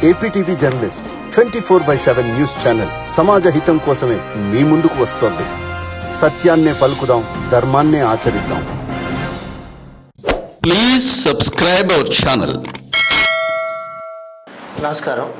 APTV journalist twenty four by seven news channel సమాజ హితం కోసమే మీ ముందుకు వస్తోంది సత్యాన్నే పలుకుదాం ధర్మాన్నే ఆచరిద్దాం Please subscribe our channel. నమస్కారం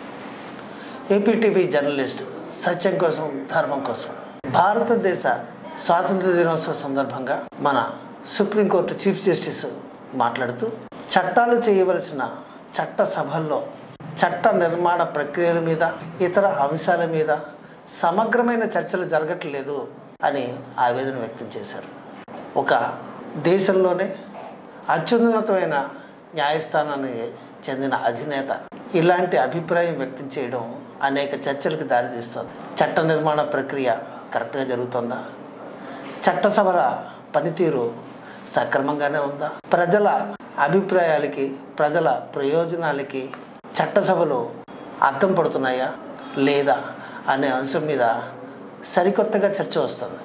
ఏపీటీవీ జర్నలిస్ట్ సత్యం కోసం ధర్మం కోసం భారతదేశ స్వాతంత్ర దినోత్సవ సందర్భంగా మన సుప్రీంకోర్టు చీఫ్ జస్టిస్ మాట్లాడుతూ చట్టాలు చేయవలసిన చట్ట సభల్లో చట్ట నిర్మాణ ప్రక్రియల మీద ఇతర అంశాల మీద సమగ్రమైన చర్చలు జరగట్లేదు అని ఆవేదన వ్యక్తం చేశారు ఒక దేశంలోనే అత్యున్నతమైన న్యాయస్థానానికి చెందిన అధినేత ఇలాంటి అభిప్రాయం వ్యక్తం చేయడం అనేక చర్చలకు దారితీస్తుంది చట్ట నిర్మాణ ప్రక్రియ కరెక్ట్గా జరుగుతుందా చట్టసభల పనితీరు సక్రమంగానే ఉందా ప్రజల అభిప్రాయాలకి ప్రజల ప్రయోజనాలకి చట్టసభలు అర్థం పడుతున్నాయా లేదా అనే అంశం మీద సరికొత్తగా చర్చ వస్తుంది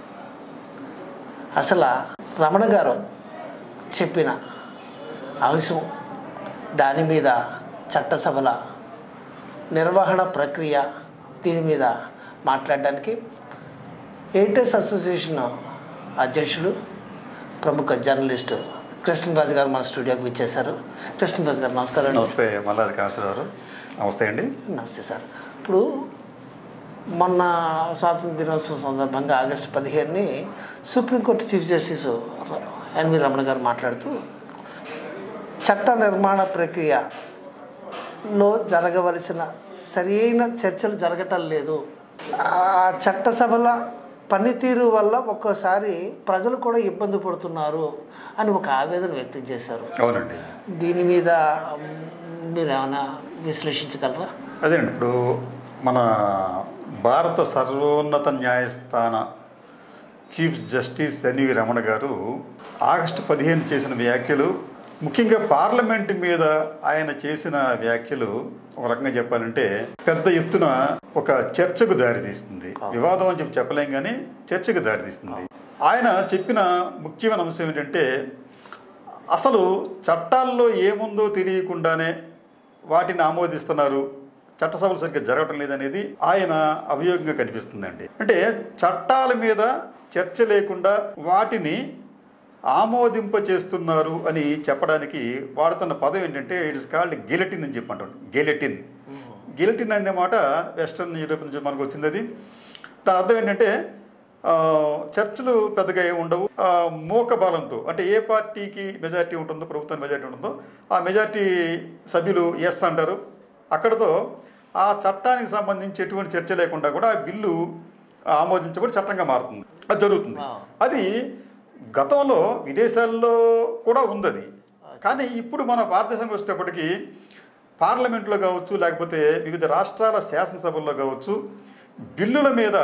అసలు రమణ గారు చెప్పిన అంశం దాని మీద చట్టసభల నిర్వహణ ప్రక్రియ దీని మీద మాట్లాడడానికి ఎయిటర్స్ అసోసియేషన్ అధ్యక్షుడు ప్రముఖ జర్నలిస్టు కృష్ణరాజు గారు మన స్టూడియోకి విచ్చేశారు కృష్ణరాజు గారు నమస్కారం అండి నమస్తే మల్లాది కాశీరావు నమస్తే అండి నమస్తే సార్ ఇప్పుడు మొన్న స్వాతంత్ర దినోత్సవం సందర్భంగా ఆగస్టు పదిహేనుని supreme court chief justice N V Ramana గారు మాట్లాడుతూ చట్ట నిర్మాణ ప్రక్రియలో జరగవలసిన సరైన చర్చలు జరగటం లేదు ఆ చట్టసభల పనితీరు వల్ల ఒక్కోసారి ప్రజలు కూడా ఇబ్బంది పడుతున్నారు అని ఒక ఆవేదన వ్యక్తం చేశారు అవునండి దీని మీద మ్, మీరు ఏమైనా విశ్లేషించగలరా అదేండి ఇప్పుడు మన భారత సర్వోన్నత న్యాయస్థాన చీఫ్ జస్టిస్ ఎన్వి రమణ గారు ఆగస్టు పదిహేను చేసిన వ్యాఖ్యలు ముఖ్యంగా పార్లమెంట్ మీద ఆయన చేసిన వ్యాఖ్యలు ఒక రకంగా చెప్పాలంటే పెద్ద ఎత్తున ఒక చర్చకు దారితీస్తుంది వివాదం అని చెప్పి చెప్పలేం కానీ చర్చకు దారితీస్తుంది ఆయన చెప్పిన ముఖ్యమైన అంశం ఏంటంటే అసలు చట్టాల్లో ఏముందో తెలియకుండానే వాటిని ఆమోదిస్తున్నారు చట్టసభలు సరిగ్గా జరగటం లేదనేది ఆయన అభియోగంగా కనిపిస్తుందండి అంటే చట్టాల మీద చర్చ లేకుండా వాటిని ఆమోదింప చేస్తున్నారు అని చెప్పడానికి వాడుతున్న పదం ఏంటంటే ఇట్స్ కాల్డ్ గెలటిన్ అని చెప్పి అంటాడు గెలటిన్ గెలటిన్ అనే మాట వెస్ట్రన్ యూరోప్ నుంచి మనకు వచ్చింది అది దాని అర్థం ఏంటంటే ఆ, చర్చలు పెద్దగా ఏమి ఉండవు ఆ, మూక బలంతో అంటే ఏ పార్టీకి మెజారిటీ ఉంటుందో ప్రభుత్వానికి మెజారిటీ ఉంటుందో ఆ మెజారిటీ సభ్యులు ఎస్ అంటారు అక్కడతో ఆ చట్టానికి సంబంధించి ఎటువంటి చర్చ లేకుండా కూడా ఆ బిల్లు ఆమోదించబడి చట్టంగా మారుతుంది అది జరుగుతుంది అది గతంలో విదేశాల్లో కూడా ఉంది అది కానీ ఇప్పుడు మన భారతదేశంకి వచ్చేటప్పటికి పార్లమెంట్లో కావచ్చు లేకపోతే వివిధ రాష్ట్రాల శాసనసభల్లో కావచ్చు బిల్లుల మీద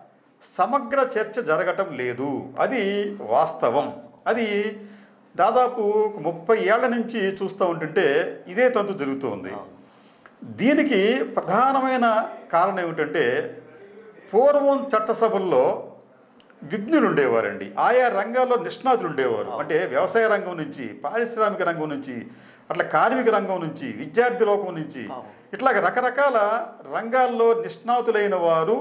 సమగ్ర చర్చ జరగటం లేదు అది వాస్తవం అది దాదాపు ఒక ముప్పై ఏళ్ల నుంచి చూస్తూ ఉంటుంటే ఇదే తంతు జరుగుతూ ఉంది దీనికి ప్రధానమైన కారణం ఏమిటంటే పూర్వం చట్టసభల్లో విఘ్నులు ఉండేవారండి ఆయా రంగాల్లో నిష్ణాతులు ఉండేవారు అంటే వ్యవసాయ రంగం నుంచి పారిశ్రామిక రంగం నుంచి అట్లా కార్మిక రంగం నుంచి విద్యార్థి లోకం నుంచి ఇట్లా రకరకాల రంగాల్లో నిష్ణాతులైన వారు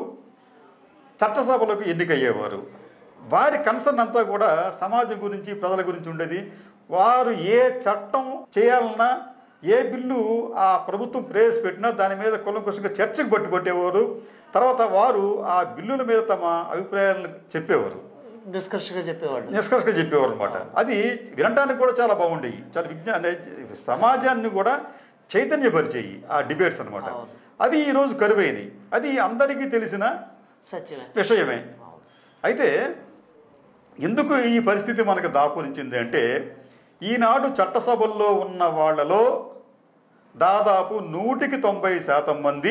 చట్టసభలకు ఎన్నికయ్యేవారు వారి కన్సర్న్ అంతా కూడా సమాజం గురించి ప్రజల గురించి ఉండేది వారు ఏ చట్టం చేయాలన్నా ఏ బిల్లు ఆ ప్రభుత్వం ప్రవేశపెట్టినా దాని మీద కులంకుశంగా చర్చకు పట్టుకొట్టేవారు తర్వాత వారు ఆ బిల్లుల మీద తమ అభిప్రాయాలను చెప్పేవారు డిస్కషన్గా చెప్పేవాడు నిష్కర్షగా చెప్పేవారు అనమాట అది వినడానికి కూడా చాలా బాగుండేవి చాలా విజ్ఞాన సమాజాన్ని కూడా చైతన్యపరిచేయి ఆ డిబేట్స్ అనమాట అవి ఈరోజు కరువైనవి అది అందరికీ తెలిసిన సత్యమే విషయమే అయితే ఎందుకు ఈ పరిస్థితి మనకు దాపురించింది అంటే ఈనాడు చట్టసభల్లో ఉన్న వాళ్ళలో దాదాపు నూటికి తొంభై శాతం మంది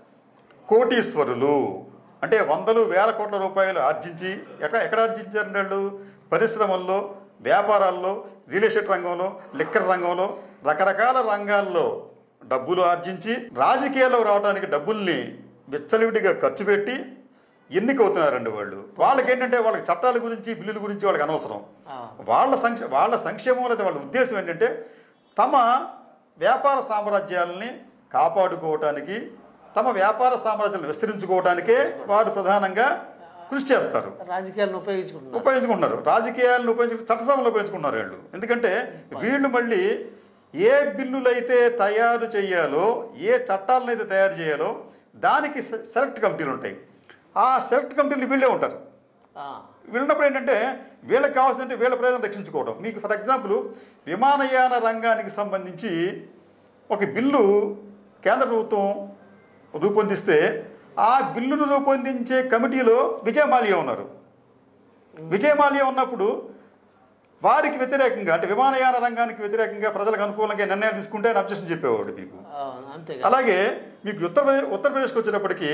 కోటీశ్వరులు అంటే వందలు వేల కోట్ల రూపాయలు ఆర్జించి ఎక్కడ ఎక్కడ ఆర్జించారండి వాళ్ళు పరిశ్రమల్లో వ్యాపారాల్లో రియల్ ఎస్టేట్ రంగంలో లిక్కర్ రంగంలో రకరకాల రంగాల్లో డబ్బులు ఆర్జించి రాజకీయాల్లో రావడానికి డబ్బుల్ని విచ్చలవిడిగా ఖర్చు పెట్టి ఎన్నికవుతున్నారండి వాళ్ళు వాళ్ళకి ఏంటంటే వాళ్ళకి చట్టాల గురించి బిల్లుల గురించి వాళ్ళకి అనవసరం వాళ్ళ సంక్ష వాళ్ళ సంక్షేమం లేదా వాళ్ళ ఉద్దేశం ఏంటంటే తమ వ్యాపార సామ్రాజ్యాలని కాపాడుకోవటానికి తమ వ్యాపార సామ్రాజ్యాలను విస్తరించుకోవటానికే వారు ప్రధానంగా కృషి చేస్తారు రాజకీయాలను ఉపయోగించుకుంటున్నారు ఉపయోగించుకుంటున్నారు రాజకీయాలను ఉపయోగించు చట్టసభలు ఉపయోగించుకున్నారు వీళ్ళు ఎందుకంటే వీళ్ళు మళ్ళీ ఏ బిల్లులు అయితే తయారు చేయాలో ఏ చట్టాలను అయితే తయారు చేయాలో దానికి సె- సెలెక్ట్ కమిటీలు ఉంటాయి ఆ సెలెక్ట్ కమిటీలు వీళ్ళే ఉంటారు ఆ, వెళ్ళినప్పుడు ఏంటంటే వీళ్ళకి కావాల్సిందంటే వీళ్ళ ప్రజలను రక్షించుకోవడం మీకు ఫర్ ఎగ్జాంపుల్ విమానయాన రంగానికి సంబంధించి ఒక బిల్లు కేంద్ర ప్రభుత్వం రూపొందిస్తే ఆ బిల్లును రూపొందించే కమిటీలో విజయమాల్యా ఉన్నారు విజయమాల్యా ఉన్నప్పుడు వారికి వ్యతిరేకంగా అంటే విమానయాన రంగానికి వ్యతిరేకంగా ప్రజలకు అనుకూలంగా నిర్ణయాలు తీసుకుంటే ఆయన అబ్జెక్షన్ చెప్పేవాడు మీకు ఆ, అంతేగా అలాగే మీకు ఉత్తరప్రదేశ్ ఉత్తరప్రదేశ్కి వచ్చేటప్పటికి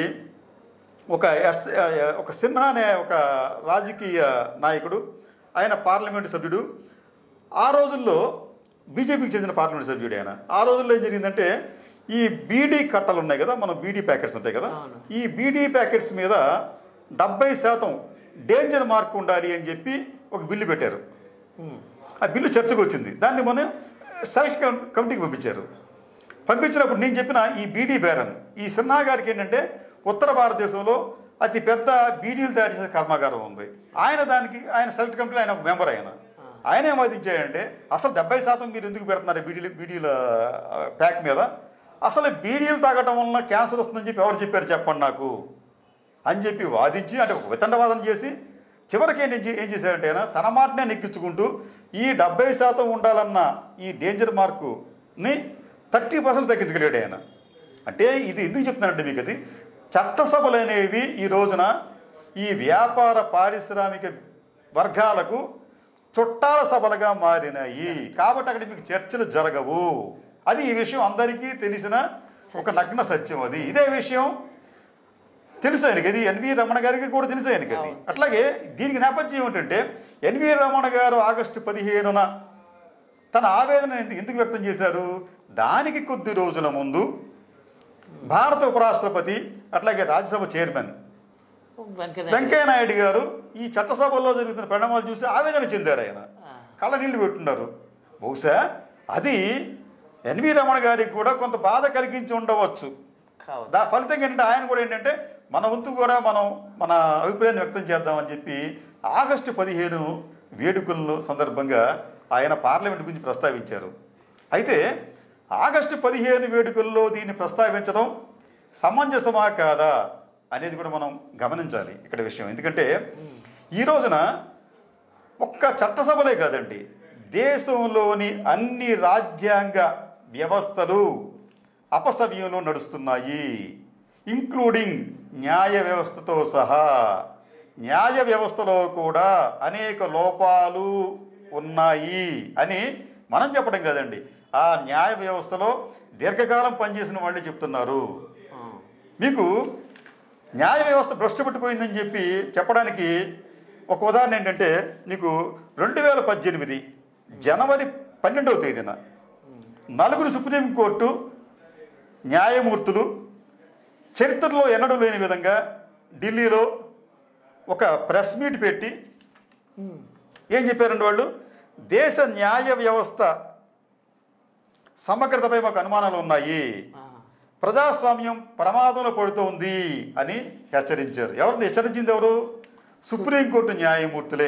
ఒక ఎస్ ఒక సిన్హా అనే ఒక రాజకీయ నాయకుడు ఆయన పార్లమెంటు సభ్యుడు ఆ రోజుల్లో బీజేపీకి చెందిన పార్లమెంట్ సభ్యుడు ఆయన ఆ రోజుల్లో ఏం జరిగిందంటే ఈ బీడీ కట్టలు ఉన్నాయి కదా మనం బీడీ ప్యాకెట్స్ ఉంటాయి కదా అవును. ఈ బీడీ ప్యాకెట్స్ మీద డెబ్బై శాతం డేంజర్ మార్క్ ఉండాలి అని చెప్పి ఒక బిల్లు పెట్టారు ఆ బిల్లు చర్చకు వచ్చింది దాన్ని మనం సెలెక్ట్ కం- కమిటీకి పంపించారు పంపించినప్పుడు నేను చెప్పిన ఈ బీడీ బేరన్ ఈ సిన్హా గారికి ఏంటంటే ఉత్తర భారతదేశంలో అతి పెద్ద బీడీలు తయారు చేసే కర్మాగారం ఉంది ఆయన దానికి ఆయన సెలెక్ట్ కమిటీలో ఆయన ఒక మెంబర్ ఆయన ఆయన ఏం వాదించాడంటే అసలు డెబ్బై శాతం మీరు ఎందుకు పెడుతున్నారు ఈ బీడీలు బీడీల ఆ, ప్యాక్ మీద అసలు బీడీలు తాగటం వలన క్యాన్సర్ వస్తుందని చెప్పి ఎవరు చెప్పారు చెప్పండి నాకు అని చెప్పి వాదించి అంటే ఒక వితండవాదన చేసి చివరికి ఏం చే- ఏం చేశారంటే ఆయన తన మాటనే నెక్కించుకుంటూ ఈ డెబ్బై శాతం ఉండాలన్న ఈ డేంజర్ మార్కుని థర్టీ పర్సెంట్ తగ్గించగలిగాడు ఆయన అంటే ఇది ఎందుకు చెప్తున్నానంటే మీకు అది చట్టసభలు అనేవి ఈ రోజున ఈ వ్యాపార పారిశ్రామిక వర్గాలకు చుట్టాల సభలుగా మారినాయి కాబట్టి అక్కడ మీకు చర్చలు జరగవు అది ఈ విషయం అందరికీ తెలిసిన ఒక నగ్న సత్యం అది ఇదే విషయం తెలుసు ఆయనకి అది ఎన్వి రమణ గారికి కూడా తెలుసు ఆయనకి అది అట్లాగే దీనికి నేపథ్యం ఏమిటంటే ఎన్వి రమణ గారు ఆగస్టు పదిహేనున తన ఆవేదన ఎందుకు ఎందుకు వ్యక్తం చేశారు దానికి కొద్ది రోజుల ముందు భారత ఉపరాష్ట్రపతి అట్లాగే రాజ్యసభ చైర్మన్ వెంకయ్య వెంకయ్య నాయుడు గారు ఈ చట్టసభల్లో జరుగుతున్న పరిణామాలు చూసి ఆవేదన చెందారు ఆయన కళ్ళ నీళ్లు పెట్టున్నారు బహుశా అది ఎన్వి రమణ గారికి కూడా కొంత బాధ కలిగించి ఉండవచ్చు కావచ్చు దా ఫలితంగా ఏంటంటే ఆయన కూడా ఏంటంటే మన వంతు కూడా మనం మన అభిప్రాయాన్ని వ్యక్తం చేద్దామని చెప్పి ఆగస్టు పదిహేను వేడుకల సందర్భంగా ఆయన పార్లమెంట్ గురించి ప్రస్తావించారు అయితే ఆగస్టు పదిహేను వేడుకల్లో దీన్ని ప్రస్తావించడం సమంజసమా కాదా అనేది కూడా మనం గమనించాలి ఇక్కడ విషయం ఎందుకంటే ఈ రోజున ఒక్క చట్టసభలే కాదండి దేశంలోని అన్ని రాజ్యాంగ వ్యవస్థలు అపసవ్యంలో నడుస్తున్నాయి ఇంక్లూడింగ్ న్యాయ వ్యవస్థతో సహా న్యాయ వ్యవస్థలో కూడా అనేక లోపాలు ఉన్నాయి అని మనం చెప్పడం కాదండి ఆ న్యాయ వ్యవస్థలో దీర్ఘకాలం పనిచేసిన వాళ్ళే చెప్తున్నారు మీకు న్యాయ వ్యవస్థ భ్రష్టు పట్టిపోయిందని చెప్పి చెప్పడానికి ఒక ఉదాహరణ ఏంటంటే నీకు రెండు వేల పద్దెనిమిది జనవరి పన్నెండవ తేదీన నలుగురు సుప్రీంకోర్టు న్యాయమూర్తులు చరిత్రలో ఎన్నడూ లేని విధంగా ఢిల్లీలో ఒక ప్రెస్ మీట్ పెట్టి ఏం చెప్పారండి వాళ్ళు దేశ న్యాయ వ్యవస్థ సమగ్రతపై మాకు అనుమానాలు ఉన్నాయి ప్రజాస్వామ్యం ప్రమాదంలో పడుతోంది అని హెచ్చరించారు ఎవరిని హెచ్చరించింది ఎవరు సుప్రీంకోర్టు న్యాయమూర్తులే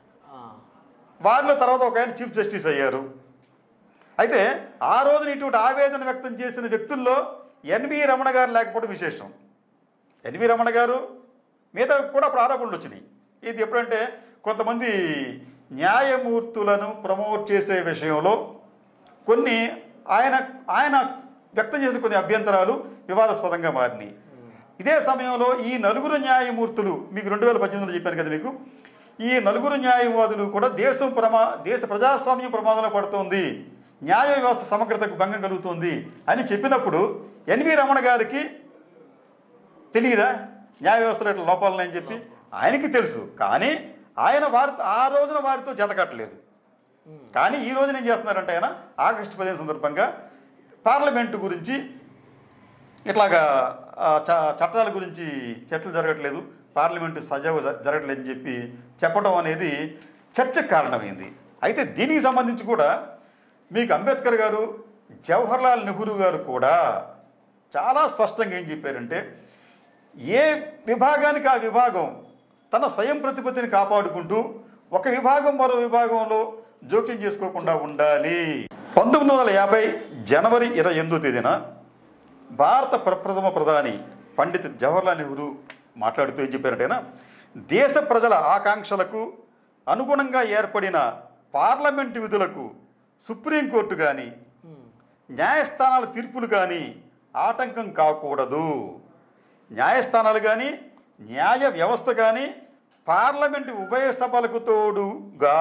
వారిలో తర్వాత ఒక ఆయన చీఫ్ జస్టిస్ అయ్యారు అయితే ఆ రోజున ఇటువంటి ఆవేదన వ్యక్తం చేసిన వ్యక్తుల్లో ఎన్వి రమణ గారు లేకపోవడం విశేషం ఎన్వి రమణ గారు మిగతా కూడా అప్పుడు ఆరోపణలు వచ్చినాయి ఇది ఎప్పుడంటే కొంతమంది న్యాయమూర్తులను ప్రమోట్ చేసే విషయంలో కొన్ని ఆయన ఆయన వ్యక్తం చేసిన కొన్ని అభ్యంతరాలు వివాదాస్పదంగా మారినాయి ఇదే సమయంలో ఈ నలుగురు న్యాయమూర్తులు మీకు రెండు వేల పద్దెనిమిదిలో చెప్పాను కదా మీకు ఈ నలుగురు న్యాయవాదులు కూడా దేశం ప్రమా దేశ ప్రజాస్వామ్యం ప్రమాదంలో పడుతోంది న్యాయ వ్యవస్థ సమగ్రతకు భంగం కలుగుతుంది అని చెప్పినప్పుడు ఎన్వి రమణ గారికి తెలియదా న్యాయ వ్యవస్థలో ఇట్లా లోపాలు ఉన్నాయని చెప్పి ఆయనకి తెలుసు కానీ ఆయన వారితో ఆ రోజున వారితో జతకట్టలేదు కానీ ఈ రోజున ఏం చేస్తున్నారంటే ఆయన ఆగస్టు పదిహేను సందర్భంగా పార్లమెంటు గురించి ఇట్లాగా ఆ, చ- చట్టాల గురించి చర్చలు జరగట్లేదు పార్లమెంటు సజావు జ- జరగట్లేదని చెప్పి చెప్పడం అనేది చర్చకు కారణమైంది అయితే దీనికి సంబంధించి కూడా మీకు అంబేద్కర్ గారు జవహర్లాల్ నెహ్రూ గారు కూడా చాలా స్పష్టంగా ఏం చెప్పారంటే ఏ విభాగానికి ఆ విభాగం తన స్వయం ప్రతిపత్తిని కాపాడుకుంటూ ఒక విభాగం మరో విభాగంలో జోక్యం చేసుకోకుండా ఉండాలి పంతొమ్మిది వందల యాభై జనవరి ఇరవై ఎనిమిదో తేదీన భారత ప్రప్రథమ ప్రధాని పండిత్ జవహర్లాల్ నెహ్రూ మాట్లాడుతూ ఏం చెప్పారంటేనా దేశ ప్రజల ఆకాంక్షలకు అనుగుణంగా ఏర్పడిన పార్లమెంటు విధులకు సుప్రీంకోర్టు కానీ న్యాయస్థానాల తీర్పులు కానీ ఆటంకం కాకూడదు న్యాయస్థానాలు కానీ న్యాయ వ్యవస్థ కానీ పార్లమెంటు ఉభయ సభలకు తోడుగా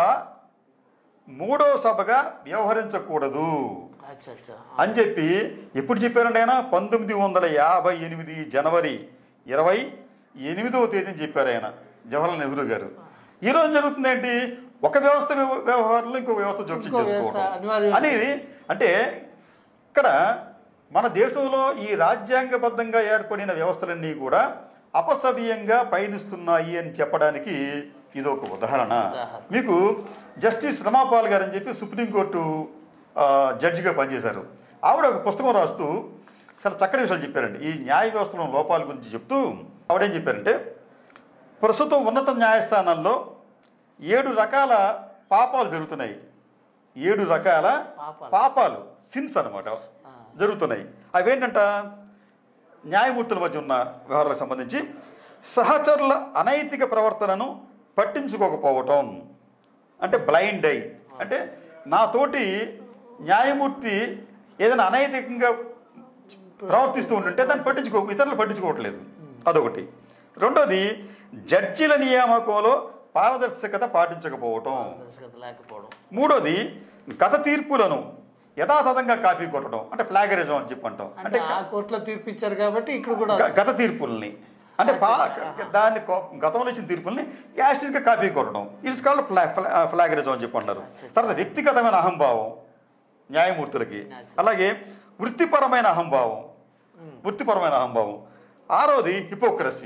మూడో సభగా వ్యవహరించకూడదు అచ్చా అచ్చా అని చెప్పి ఎప్పుడు చెప్పారండి ఆయన పంతొమ్మిది వందల యాభై ఎనిమిది జనవరి ఇరవై ఎనిమిదవ తేదీని చెప్పారు ఆయన జవహర్లాల్ నెహ్రూ గారు ఈ రోజు జరుగుతుంది ఏంటి ఒక వ్యవస్థ వ్యవ- వ్యవహారంలో ఇంకో వ్యవస్థ జోక్యం ఇంకో వ్యవస్థ చేసుకోవడం అనివార్యం. అనేది అంటే ఇక్కడ మన దేశంలో ఈ రాజ్యాంగబద్ధంగా ఏర్పడిన వ్యవస్థలన్నీ కూడా అపసవ్యంగా పయనిస్తున్నాయి అని చెప్పడానికి ఇది ఒక ఉదాహరణ ఉదాహరణ. మీకు జస్టిస్ రమాపాల్ గారు అని చెప్పి సుప్రీంకోర్టు ఆ, జడ్జిగా పనిచేశారు ఆవిడ ఒక పుస్తకం రాస్తూ చాలా చక్కటి విషయాలు చెప్పారండి ఈ న్యాయ వ్యవస్థలో లోపాల గురించి చెప్తూ ఆవిడేం చెప్పారంటే ప్రస్తుతం ఉన్నత న్యాయస్థానాల్లో ఏడు రకాల పాపాలు జరుగుతున్నాయి ఏడు రకాల పాపాలు. పాపాలు సిన్స్ అన్నమాట జరుగుతున్నాయి అవేంటంట న్యాయమూర్తుల మధ్య ఉన్న వ్యవహారాలకు సంబంధించి సహచరుల అనైతిక ప్రవర్తనను పట్టించుకోకపోవటం అంటే బ్లైండ్ ఐ అంటే నాతోటి న్యాయమూర్తి ఏదైనా అనైతికంగా ప్రవర్తిస్తూ ఉంటుంటే దాన్ని పట్టించుకో ఇతరులు పట్టించుకోవట్లేదు అదొకటి రెండోది జడ్జిల నియామకంలో పారదర్శకత పాటించకపోవటం దర్శకత లేకపోవడం మూడోది గత తీర్పులను యథాతథంగా కాపీ కొట్టడం అంటే ఫ్లాగరిజం అని చెప్పి అంటాం అంటే అంటే ఆ కోర్టులో తీర్పు ఇచ్చారు కాబట్టి ఇక్కడ కూడా గ- గత తీర్పుల్ని అంటే పా దాన్ని కో- గతంలో ఇచ్చిన తీర్పుల్ని యాస్టిస్గా కాపీ కొట్టడం ఇట్స్ కాల్డ్ ఫ్లా ఫ్లాగరిజం అని చెప్పి అన్నారు తర్వాత వ్యక్తిగతమైన అహంభావం న్యాయమూర్తులకి అలాగే వృత్తిపరమైన అహంభావం వృత్తిపరమైన అహంభావం ఆరోది హిపోక్రసీ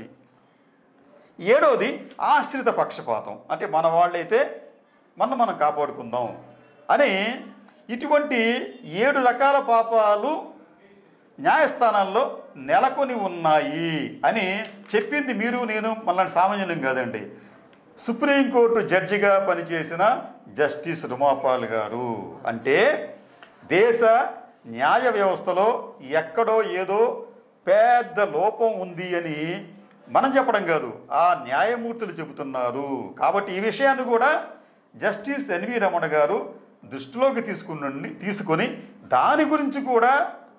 ఏడోది ఆశ్రిత పక్షపాతం అంటే మన వాళ్ళైతే మనం మనం కాపాడుకుందాం అని ఇటువంటి ఏడు రకాల పాపాలు న్యాయస్థానాల్లో నెలకొని ఉన్నాయి అని చెప్పింది మీరు నేను మళ్ళీ సామాన్యులం కాదండి సుప్రీంకోర్టు జడ్జిగా పనిచేసిన జస్టిస్ రుమాపాల్ గారు అంటే దేశ న్యాయ వ్యవస్థలో ఎక్కడో ఏదో పెద్ద లోపం ఉంది అని మనం చెప్పడం కాదు ఆ న్యాయమూర్తులు చెబుతున్నారు కాబట్టి ఈ విషయాన్ని కూడా జస్టిస్ ఎన్వి రమణ గారు దృష్టిలోకి తీసుకుని తీసుకొని దాని గురించి కూడా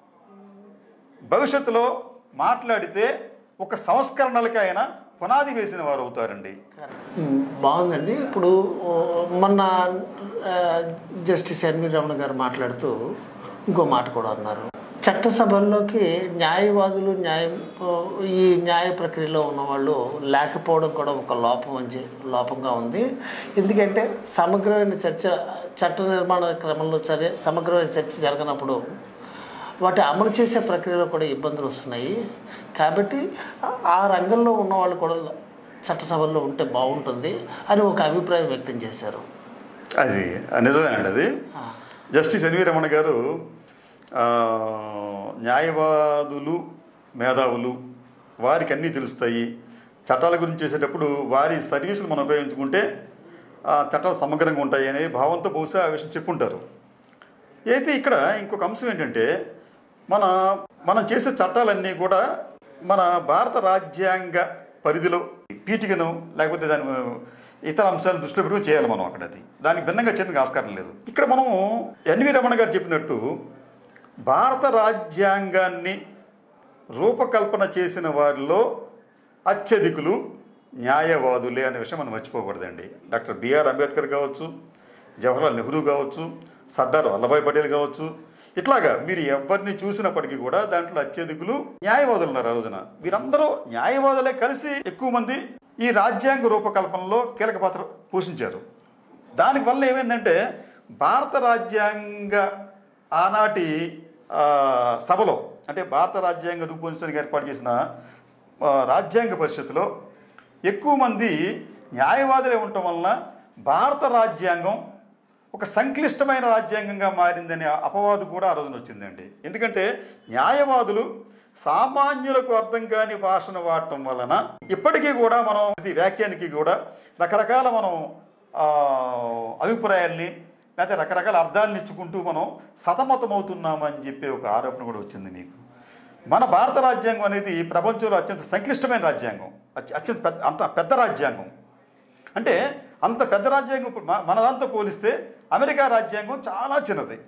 భవిష్యత్తులో మాట్లాడితే ఒక సంస్కరణలకి ఆయన పునాది వేసిన వారు అవుతారండి ఉమ్, బాగుందండి ఇప్పుడు ఓ, మొన్న ఆ, జస్టిస్ ఎన్వి రమణ గారు మాట్లాడుతూ ఇంకో మాట కూడా అన్నారు చట్టసభల్లోకి న్యాయవాదులు న్యాయం ఓ, ఈ న్యాయ ప్రక్రియలో ఉన్న వాళ్ళు లేకపోవడం కూడా ఒక లోపం అని చె- లోపంగా ఉంది ఎందుకంటే సమగ్రమైన చర్చ చట్ట నిర్మాణ క్రమంలో చర్య సమగ్రమైన చర్చ జరగనప్పుడు వాటి అమలు చేసే ప్రక్రియలో కూడా ఇబ్బందులు వస్తున్నాయి కాబట్టి ఆ- ఆ రంగంలో ఉన్న వాళ్ళు కూడా చట్టసభల్లో ఉంటే బాగుంటుంది అని ఒక అభిప్రాయం వ్యక్తం చేశారు అది నిజమేనండి అది జస్టిస్ ఎన్వి రమణ గారు ఆ, న్యాయవాదులు మేధావులు వారికి అన్నీ తెలుస్తాయి చట్టాల గురించి చేసేటప్పుడు వారి సర్వీసులు మనం ఉపయోగించుకుంటే ఆ చట్టాలు సమగ్రంగా ఉంటాయి అనే భావంతో బహుశా ఆ విషయం చెప్పుంటారు అయితే ఇక్కడ ఇంకొక అంశం ఏంటంటే మన మనం చేసే చట్టాలన్నీ కూడా మన భారత రాజ్యాంగ పరిధిలో పీఠికను లేకపోతే దాని ఇతర అంశాలను దృష్టిలో పెట్టుకుని చేయాలి మనం అక్కడ అది దానికి భిన్నంగా చేయడానికి ఆస్కారం లేదు ఇక్కడ మనం ఎన్వి రమణ గారు చెప్పినట్టు భారత రాజ్యాంగాన్ని రూపకల్పన చేసిన వారిలో అత్యధికులు న్యాయవాదులే అనే విషయం మనం మర్చిపోకూడదండి డాక్టర్ బిఆర్ అంబేద్కర్ కావచ్చు జవహర్లాల్ నెహ్రూ కావచ్చు సర్దార్ వల్లభాయ్ పటేల్ కావచ్చు ఇట్లాగా మీరు ఎవరిని చూసినప్పటికీ కూడా దాంట్లో అత్యధికులు న్యాయవాదులు ఉన్నారు ఆ రోజున వీరందరూ న్యాయవాదులే కలిసి ఎక్కువ మంది ఈ రాజ్యాంగ రూపకల్పనలో కీలక పాత్ర పోషించారు దానివల్ల ఏమైందంటే భారత రాజ్యాంగ ఆనాటి ఆ, సభలో అంటే భారత రాజ్యాంగ రూపొందించడానికి ఏర్పాటు చేసిన ఆ, రాజ్యాంగ పరిషత్తులో ఎక్కువ మంది న్యాయవాదులే ఉండటం వలన భారత రాజ్యాంగం ఒక సంక్లిష్టమైన రాజ్యాంగంగా మారిందనే అపవాదు కూడా ఆ రోజున వచ్చిందండి ఎందుకంటే న్యాయవాదులు సామాన్యులకు అర్థం కాని భాషను వాడటం వలన ఇప్పటికీ కూడా మనం ప్రతి వ్యాఖ్యానికి కూడా రకరకాల మనం ఆ, అభిప్రాయాల్ని లేకపోతే రకరకాల అర్థాలను ఇచ్చుకుంటూ మనం సతమతమవుతున్నామని చెప్పే ఒక ఆరోపణ కూడా వచ్చింది మీకు మన భారత రాజ్యాంగం అనేది ప్రపంచంలో అత్యంత సంక్లిష్టమైన రాజ్యాంగం అత్య- అత్యంత పెద్ద అంత పెద్ద రాజ్యాంగం అంటే అంత పెద్ద రాజ్యాంగం ఇప్పుడు మన- మన దాంతో పోలిస్తే అమెరికా రాజ్యాంగం చాలా చిన్నది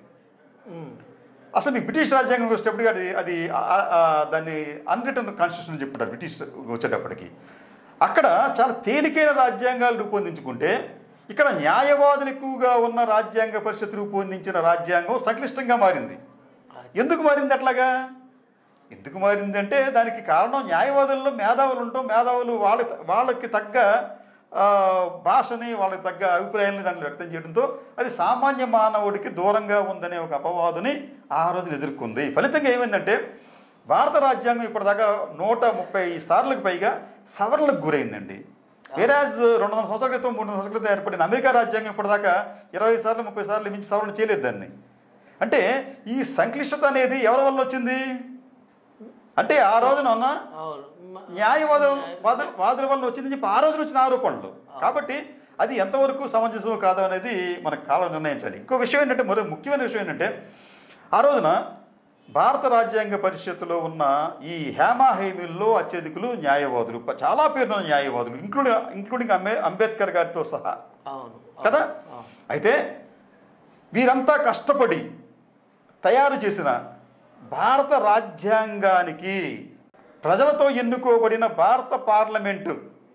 అసలు మీకు బ్రిటిష్ రాజ్యాంగం వచ్చేటప్పటికి అది అది ఆ- ఆ- ఆ దాన్ని అన్రిటర్న్ కాన్స్టిట్యూషన్ అని చెప్తారు బ్రిటిష్ వచ్చేటప్పటికి అక్కడ చాలా తేలికైన రాజ్యాంగాలు రూపొందించుకుంటే ఇక్కడ న్యాయవాదులు ఎక్కువగా ఉన్న రాజ్యాంగ పరిషత్ రూపొందించిన రాజ్యాంగం సంక్లిష్టంగా మారింది ఎందుకు మారింది అట్లాగా ఎందుకు మారింది అంటే దానికి కారణం న్యాయవాదుల్లో మేధావులు ఉండటం మేధావులు వాళ్ళ వాళ్ళకి తగ్గ ఆ, భాషని వాళ్ళకి తగ్గ అభిప్రాయాలని దాన్ని వ్యక్తం చేయడంతో అది సామాన్య మానవుడికి దూరంగా ఉందనే ఒక అపవాదుని ఆ రోజున ఎదుర్కొంది ఫలితంగా ఏమైందంటే భారత రాజ్యాంగం ఇప్పటిదాకా నూట ముప్పై సార్లకు పైగా సవరణలకు గురైందండి వేరాజ్ రెండు వందల సంవత్సరాల క్రితం మూడు వందల సంవత్సరాల క్రితం ఏర్పడిన అమెరికా రాజ్యాంగం ఇప్పటిదాకా ఇరవై సార్లు ముప్పై సార్లు మించి సవరణ చేయలేదు దాన్ని అంటే ఈ సంక్లిష్టత అనేది ఎవరి వల్ల వచ్చింది అంటే ఆ రోజున ఉన్న అవును మ- న్యాయవాదుల వాద వాదుల వల్ల వచ్చిందని చెప్పి ఆ రోజున వచ్చిన ఆరోపణలు కాబట్టి అది ఎంతవరకు సమంజసం కాదు అనేది మనకు కాలం నిర్ణయించాలి ఇంకో విషయం ఏంటంటే మరో ముఖ్యమైన విషయం ఏంటంటే ఆ రోజున భారత రాజ్యాంగ పరిషత్తులో ఉన్న ఈ హేమా హేమిల్లో అత్యధికులు న్యాయవాదులు ప- చాలా పేరున్న న్యాయవాదులు ఇంక్లూడింగ్ ఇంక్లూడింగ్ అంబే అంబేద్కర్ గారితో సహా అవును కదా అయితే వీరంతా కష్టపడి తయారు చేసిన భారత రాజ్యాంగానికి ప్రజలతో ఎన్నుకోబడిన భారత పార్లమెంటు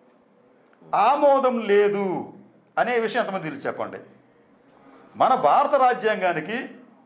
ఆమోదం లేదు అనే విషయం ఎంతమంది తెలిసి చెప్పండి మన భారత రాజ్యాంగానికి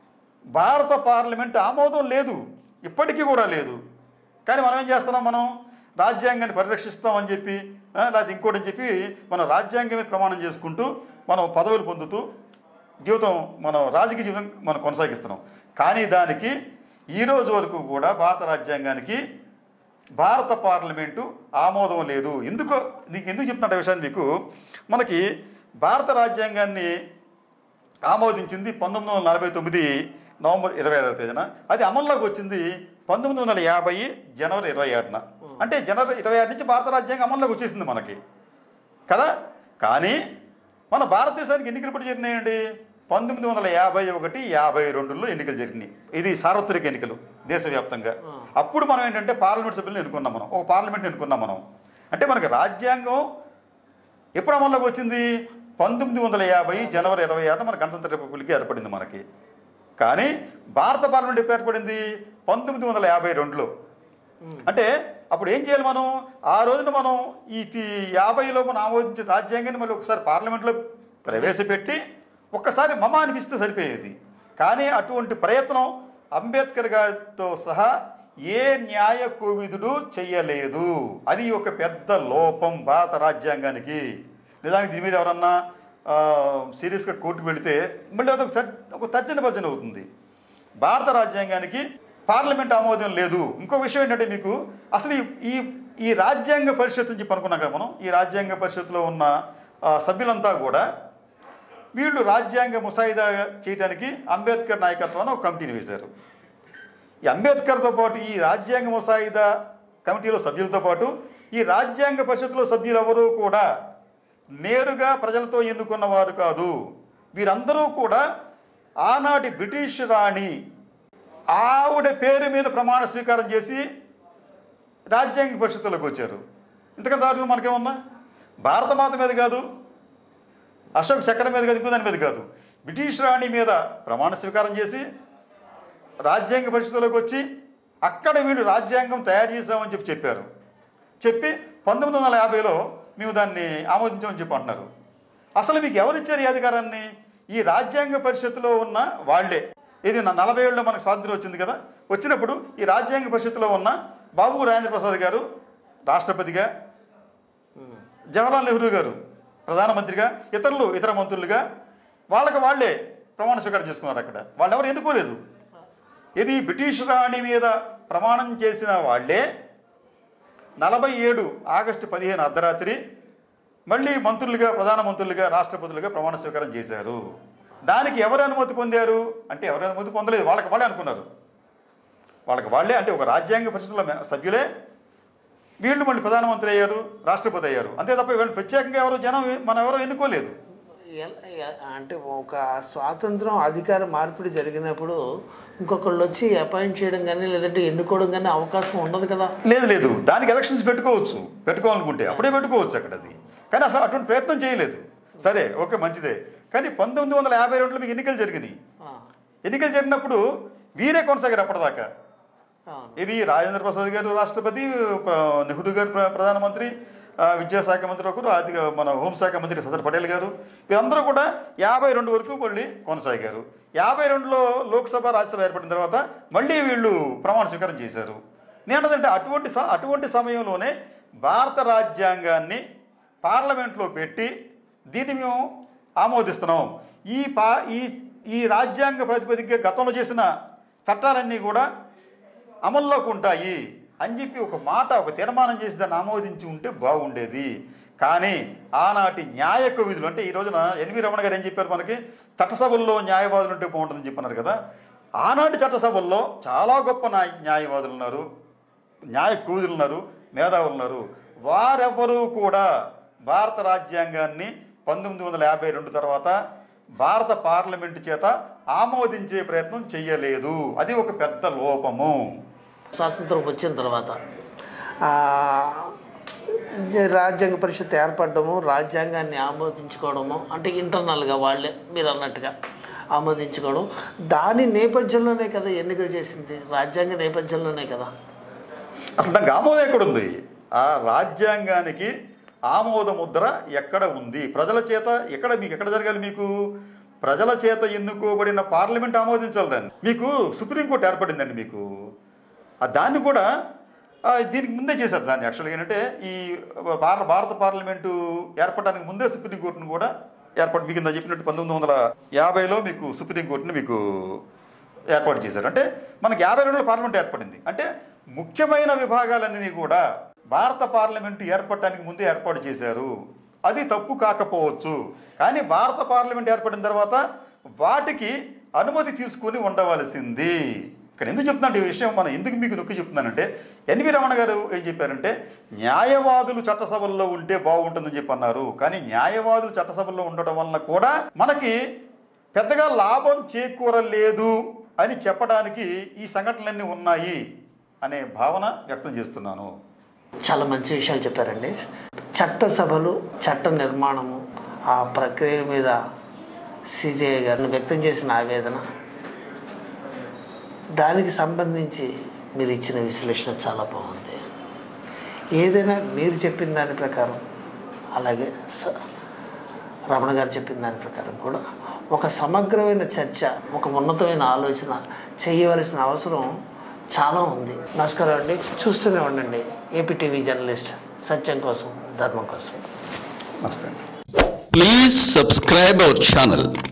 భారత పార్లమెంట్ ఆమోదం లేదు ఇప్పటికీ కూడా లేదు కానీ మనం ఏం చేస్తున్నాం మనం రాజ్యాంగాన్ని పరిరక్షిస్తామని చెప్పి ఆ, లేకపోతే ఇంకోటి అని చెప్పి మనం రాజ్యాంగమే ప్రమాణం చేసుకుంటూ మనం పదవులు పొందుతూ జీవితం మనం రాజకీయ జీవితం మనం కొనసాగిస్తున్నాం కానీ దానికి ఈ రోజు వరకు కూడా భారత రాజ్యాంగానికి భారత పార్లమెంటు ఆమోదం లేదు ఎందుకు నీకు ఎందుకు చెప్తున్న విషయాన్ని మీకు మనకి భారత రాజ్యాంగాన్ని ఆమోదించింది పంతొమ్మిది వందల నలభై తొమ్మిది నవంబర్ ఇరవై ఐదవ తేదీన అది అమల్లోకి వచ్చింది పంతొమ్మిది వందల యాభై జనవరి ఇరవై ఆరున అంటే జనవరి ఇరవై ఆరు నుంచి భారత రాజ్యాంగం అమల్లోకి వచ్చేసింది మనకి కదా కానీ మన భారతదేశానికి ఎన్నికలు ఎప్పుడు జరిగినాయండి పంతొమ్మిది వందల యాభై ఒకటి యాభై రెండులో ఎన్నికలు జరిగినాయి ఇది సార్వత్రిక ఎన్నికలు దేశవ్యాప్తంగా అప్పుడు మనం ఏంటంటే పార్లమెంట్ సభ్యులను ఎన్నుకున్నాం మనం ఒక పార్లమెంట్ ఎన్నుకున్నాం మనం అంటే మనకి రాజ్యాంగం ఎప్పుడు అమల్లోకి వచ్చింది పంతొమ్మిది వందల యాభై జనవరి ఇరవై ఆరున మన గణతంత్ర రిపబ్లిక్ ఏర్పడింది మనకి కానీ భారత పార్లమెంట్ ఎప్పుడు ఏర్పడింది పంతొమ్మిది వందల యాభై రెండులో అంటే అప్పుడు ఏం చేయాలి మనం ఆ రోజున మనం ఈ తి- యాభైలో మనం ఆమోదించిన రాజ్యాంగాన్ని మళ్ళీ ఒకసారి పార్లమెంట్లో ప్రవేశపెట్టి ఒక్కసారి మమ అనిపిస్తే సరిపోయేది కానీ అటువంటి ప్రయత్నం అంబేద్కర్ గారితో సహా ఏ న్యాయ కోవిదుడు చెయ్యలేదు అది ఒక పెద్ద లోపం భారత రాజ్యాంగానికి నిజానికి దీని మీద ఎవరన్నా ఆ, సీరియస్గా కోర్టుకు వెళితే మళ్ళీ అదొక సర్- ఒక తర్జన భర్జన అవుతుంది భారత రాజ్యాంగానికి పార్లమెంట్ ఆమోదం లేదు ఇంకో విషయం ఏంటంటే మీకు అసలు ఈ- ఈ ఈ రాజ్యాంగ పరిషత్ అని చెప్పి అనుకున్నాం కదా మనం ఈ రాజ్యాంగ పరిషత్తులో ఉన్న ఆ, సభ్యులంతా కూడా వీళ్ళు రాజ్యాంగ ముసాయిదా చేయడానికి అంబేద్కర్ నాయకత్వాన్ని ఒక కమిటీని వేశారు ఈ అంబేద్కర్తో పాటు ఈ రాజ్యాంగ ముసాయిదా కమిటీలో సభ్యులతో పాటు ఈ రాజ్యాంగ పరిషత్తులో సభ్యులు ఎవరూ కూడా నేరుగా ప్రజలతో ఎన్నుకున్న వారు కాదు వీరందరూ కూడా ఆనాటి బ్రిటిష్ రాణి ఆవిడ పేరు మీద ప్రమాణ స్వీకారం చేసి రాజ్యాంగ పరిషత్తులోకి వచ్చారు ఇంతకంటే దారుణం మనకేమన్నా భారత మాత మీద కాదు అశోక్ చక్రం మీద కాదు ఇంకో దాని మీద కాదు బ్రిటిష్ రాణి మీద ప్రమాణ స్వీకారం చేసి రాజ్యాంగ పరిషత్తులోకి వచ్చి అక్కడ వీళ్ళు రాజ్యాంగం తయారు చేశామని చెప్పి చెప్పారు చెప్పి పంతొమ్మిది వందల యాభైలో మేము దాన్ని ఆమోదించామని చెప్పి అంటున్నారు అసలు మీకు ఎవరిచ్చారు ఈ అధికారాన్ని ఈ రాజ్యాంగ పరిషత్తులో ఉన్న వాళ్ళే ఇది నా నలభై ఏళ్ళలో మనకు స్వాతంత్రం వచ్చింది కదా వచ్చినప్పుడు ఈ రాజ్యాంగ పరిషత్తులో ఉన్న బాబు రాజేంద్ర ప్రసాద్ గారు రాష్ట్రపతిగా జవహర్లాల్ నెహ్రూ గారు ప్రధానమంత్రిగా ఇతరులు ఇతర మంత్రులుగా వాళ్ళకి వాళ్ళే ప్రమాణ స్వీకారం చేసుకున్నారు అక్కడ వాళ్ళు ఎవరు ఎన్నుకోలేదు ఇది బ్రిటిష్ రాణి మీద ప్రమాణం చేసిన వాళ్ళే నలభై ఏడు ఆగస్టు పదిహేను అర్ధరాత్రి మళ్ళీ మంత్రులుగా ప్రధానమంత్రులుగా రాష్ట్రపతులుగా ప్రమాణ స్వీకారం చేశారు దానికి ఎవరు అనుమతి పొందారు అంటే ఎవరు అనుమతి పొందలేదు వాళ్ళకి వాళ్ళే అనుకున్నారు వాళ్ళకి వాళ్ళే అంటే ఒక రాజ్యాంగ పరిషత్తుల మె- సభ్యులే వీళ్ళు మళ్ళీ ప్రధానమంత్రి అయ్యారు రాష్ట్రపతి అయ్యారు అంతే తప్ప వీళ్ళు ప్రత్యేకంగా ఎవరు జనం మనం ఎవరో ఎన్నుకోలేదు ఎల్- ఎ- అంటే ఒక స్వాతంత్రం అధికార మార్పిడి జరిగినప్పుడు ఇంకొకళ్ళు వచ్చి అపాయింట్ చేయడం కానీ లేదంటే ఎన్నుకోవడం కానీ అవకాశం ఉండదు కదా లేదు లేదు దానికి ఎలక్షన్స్ పెట్టుకోవచ్చు పెట్టుకోవాలనుకుంటే అప్పుడే పెట్టుకోవచ్చు అక్కడ అది కానీ అసలు అటువంటి ప్రయత్నం చేయలేదు సరే ఓకే మంచిదే కానీ పంతొమ్మిది వందల యాభై రెండులో మీకు ఎన్నికలు జరిగినాయి ఆ, ఎన్నికలు జరిగినప్పుడు వీరే కొనసాగారు అప్పటిదాకా అవును. ఇది రాజేంద్ర ప్రసాద్ గారు రాష్ట్రపతి ప్ర- నెహ్రూ గారు ప్ర- ప్రధానమంత్రి ఆ, విద్యాశాఖ మంత్రి ఒకరు ఆర్థిక మన హోంశాఖ మంత్రి సదర్ పటేల్ గారు వీరందరూ కూడా యాభై రెండు వరకు మళ్ళీ కొనసాగారు యాభై రెండులో లోక్సభ రాజ్యసభ ఏర్పడిన తర్వాత మళ్ళీ వీళ్ళు ప్రమాణ స్వీకారం చేశారు నేనంటే అటువంటి స- అటువంటి సమయంలోనే భారత రాజ్యాంగాన్ని పార్లమెంట్లో పెట్టి దీన్ని మేము ఆమోదిస్తున్నాం ఈ పా ఈ ఈ రాజ్యాంగ ప్రాతిపదికగా గతంలో చేసిన చట్టాలన్నీ కూడా అమల్లోకి ఉంటాయి అని చెప్పి ఒక మాట ఒక తీర్మానం చేసి దాన్ని ఆమోదించి ఉంటే బాగుండేది కానీ ఆనాటి న్యాయ కవిధులు అంటే ఈ రోజున ఎన్వి రమణ గారు ఏం చెప్పారు మనకి చట్టసభల్లో న్యాయవాదులు ఉంటే బాగుంటుందని చెప్పన్నారు కదా ఆనాటి చట్టసభల్లో చాలా గొప్ప న్యాయ న్యాయవాదులు ఉన్నారు న్యాయ కవిధులు ఉన్నారు మేధావులు ఉన్నారు వారెవరూ కూడా భారత రాజ్యాంగాన్ని పంతొమ్మిది వందల యాభై రెండు తర్వాత భారత పార్లమెంటు చేత ఆమోదించే ప్రయత్నం చెయ్యలేదు అది ఒక పెద్ద లోపము స్వాతంత్రం వచ్చిన తర్వాత ఆ, జ- రాజ్యాంగ పరిషత్ ఏర్పడము రాజ్యాంగాన్ని ఆమోదించుకోవడము అంటే ఇంటర్నల్గా వాళ్ళే మీరు అన్నట్టుగా ఆమోదించుకోవడం దాని నేపథ్యంలోనే కదా ఎన్నికలు చేసింది రాజ్యాంగ నేపథ్యంలోనే కదా అసలు దానికి ఆమోదం ఎక్కడ ఉంది ఆ రాజ్యాంగానికి ఆమోద ముద్ర ఎక్కడ ఉంది ప్రజల చేత ఎక్కడ మీకు ఎక్కడ జరగాలి మీకు ప్రజల చేత ఎన్నుకోబడిన పార్లమెంట్ ఆమోదించాలి దాన్ని మీకు సుప్రీంకోర్టు ఏర్పడిందండి మీకు ఆ దాన్ని కూడా ఆ, దీనికి ముందే చేశారు దాన్ని యాక్చువల్గా ఏంటంటే ఈ భారత భారత పార్లమెంటు ఏర్పడడానికి ముందే సుప్రీంకోర్టును కూడా ఏర్పాటు మీకు ఇందా చెప్పినట్టు పంతొమ్మిది వందల యాభైలో మీకు సుప్రీంకోర్టుని మీకు ఏర్పాటు చేశారు అంటే మనకి యాభై రెండులో పార్లమెంట్ ఏర్పడింది అంటే ముఖ్యమైన విభాగాలన్నీ కూడా భారత పార్లమెంటు ఏర్పడటానికి ముందే ఏర్పాటు చేశారు అది తప్పు కాకపోవచ్చు కానీ భారత పార్లమెంట్ ఏర్పడిన తర్వాత వాటికి అనుమతి తీసుకుని ఉండవలసింది ఇక్కడ ఎందుకు చెప్తున్నాను ఈ విషయం మనం ఎందుకు మీకు నొక్కి చెప్తున్నానంటే ఎన్వి రమణ గారు ఏం చెప్పారంటే న్యాయవాదులు చట్టసభల్లో ఉంటే బాగుంటుందని చెప్పి అన్నారు కానీ న్యాయవాదులు చట్టసభల్లో ఉండటం వలన కూడా మనకి పెద్దగా లాభం చేకూరలేదు అని చెప్పడానికి ఈ సంఘటనలన్నీ ఉన్నాయి అనే భావన వ్యక్తం చేస్తున్నాను చాలా మంచి విషయాలు చెప్పారండి చట్టసభలు చట్ట నిర్మాణము ఆ ప్రక్రియ మీద సిజేఐ గారిని వ్యక్తం చేసిన ఆవేదన దానికి సంబంధించి మీరు ఇచ్చిన విశ్లేషణ చాలా బాగుంది ఏదైనా మీరు చెప్పిన దాని ప్రకారం అలాగే స రమణ గారు చెప్పిన దాని ప్రకారం కూడా ఒక సమగ్రమైన చర్చ ఒక ఉన్నతమైన ఆలోచన చేయవలసిన అవసరం చాలా ఉంది నమస్కారం అండి చూస్తూనే ఉండండి ఏపీ టీవీ జర్నలిస్ట్ సత్యం కోసం ధర్మం కోసం నమస్తే అండి Please subscribe our channel